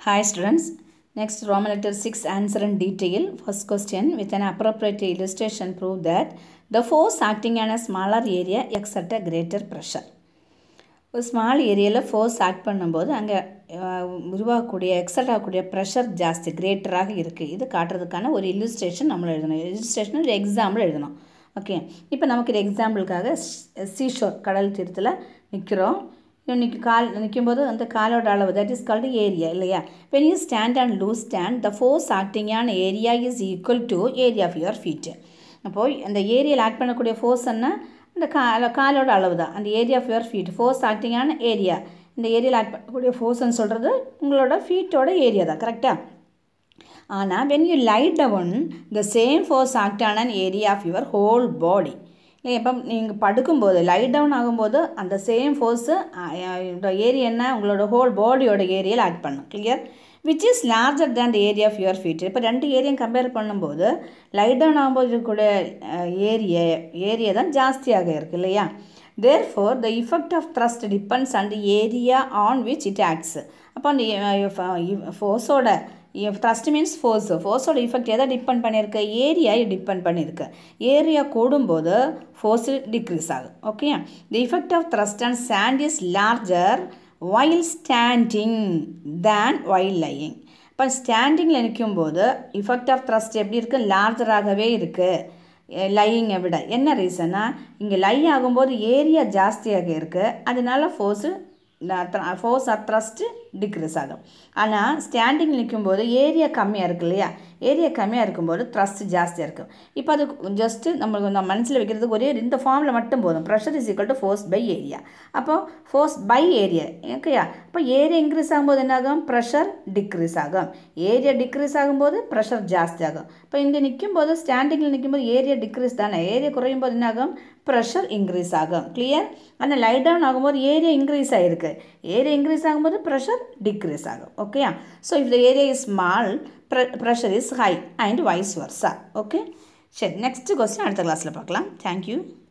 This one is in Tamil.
Hi students. Next Roman letter 6 answer in detail. First question with an appropriate illustration prove that the force acting on a smaller area exert a greater pressure. ஒரு ஸ்மால் ஏரியாவில் ஃபோர்ஸ் ஆக்ட் பண்ணும்போது அங்கே உருவாகக்கூடிய எக்ஸட் ஆகக்கூடிய ப்ரெஷர் ஜாஸ்தி கிரேட்டராக இருக்குது இது காட்டுறதுக்கான ஒரு இல்லுஸ்ட்ரேஷன் நம்ம எழுதணும் இல்லுஸ்ட்ரேஷன் ஒரு எக்ஸாம்பிள் எழுதணும் ஓகே இப்போ நமக்கு இது எக்ஸாம்பிளுக்காக சீஷோர் கடல் தீரத்தில் நிற்கிறோம் இன்னைக்கு கால் நிற்கும்போது அந்த காலோட அளவு தட் இஸ் கால்டு ஏரியா இல்லையா when you stand and lose stand the force acting on area is equal to area of your feet அப்போது அந்த ஏரியாவில் ஆக்ட் பண்ணக்கூடிய ஃபோர்ஸ் என்ன அந்த கால காலோட அளவு தான் அந்த area of your feet force acting on area இந்த ஏரியாவில் ஆக்ட் பண்ணக்கூடிய ஃபோர்ஸ்ன்னு சொல்கிறது உங்களோட ஃபீட்டோட ஏரியா தான் கரெக்டாக ஆனால் when you light down the same force act on an area of your whole body இல்லை இப்போ நீங்கள் படுக்கும்போது லைட் டவுன் ஆகும்போது அந்த சேம் ஃபோர்ஸு ஏரியா என்ன உங்களோட ஹோல் பாடியோட ஏரியாவில் ஆக்ட் பண்ணும் clear which is larger than the area of your feet இப்போ ரெண்டு ஏரியும் கம்பேர் பண்ணும்போது லைட் டவுன் ஆகும்போது இருக்கக்கூடிய ஏரியா ஏரியா தான் ஜாஸ்தியாக இருக்குது இல்லையா therefore the effect of thrust depends and area on which it acts அப்போ அந்த ஃபோர்ஸோட த்ரஸ்ட் மீன்ஸ் ஃபோர்ஸ் ஃபோர்ஸோட இஃபெக்ட் எதை டிபெண்ட் பண்ணியிருக்கு ஏரியா டிபெண்ட் பண்ணியிருக்கு ஏரியா கூடும்போது ஃபோர்ஸ் டிக்ரீஸ் ஆகும் okay the effect of thrust and sand is larger while standing than while lying இப்போ ஸ்டாண்டிங்கில் நிற்கும்போது இஃபெக்ட் ஆஃப் த்ரஸ்ட் எப்படி இருக்குது லார்ஜராகவே இருக்குது லையிங்கை விட என்ன ரீசன்னா இங்கே லை ஆகும்போது ஏரியா ஜாஸ்தியாக இருக்குது அதனால force force of thrust decrease ஆகும் ஆனால் ஸ்டாண்டிங் நிற்கும்போது ஏரியா கம்மியாக இருக்கு இல்லையா ஏரியா கம்மியாக இருக்கும்போது த்ரஸ்ட் ஜாஸ்தியாக இருக்கும் இப்போ அது ஜஸ்ட்டு நம்மளுக்கு நம்ம மனசில் வைக்கிறதுக்கு ஒரே இந்த ஃபார்மில் மட்டும் போதும் pressure is equal to force by area அப்போ ஃபோர்ஸ் பை ஏரியா ஓகேயா அப்போ ஏரியா இன்க்ரீஸ் ஆகும்போது என்ன ஆகும் ப்ரெஷர் டிக்ரீஸ் ஆகும் ஏரியா டிக்ரீஸ் ஆகும்போது ப்ரெஷர் ஜாஸ்தி ஆகும் இப்போ இங்கே நிற்கும்போது ஸ்டாண்டிங்கில் நிற்கும்போது ஏரியா டிக்ரீஸ் தானே ஏரியா குறையும் போது என்ன ஆகும் ப்ரெஷர் இன்க்ரீஸ் ஆகும் கிளியர் ஆனால் லைட் டவுன் ஆகும்போது ஏரியா இன்க்ரீஸ் ஆகிருக்கு ஏரியா இன்க்ரீஸ் ஆகும்போது ப்ரெஷர் டிக்ரீஸ் ஆகும் ஓகேயா so if the area is small pressure is high and vice versa okay சரி நெக்ஸ்ட் கொஸ்டின் அடுத்த கிளாஸில் பார்க்கலாம் தேங்க்யூ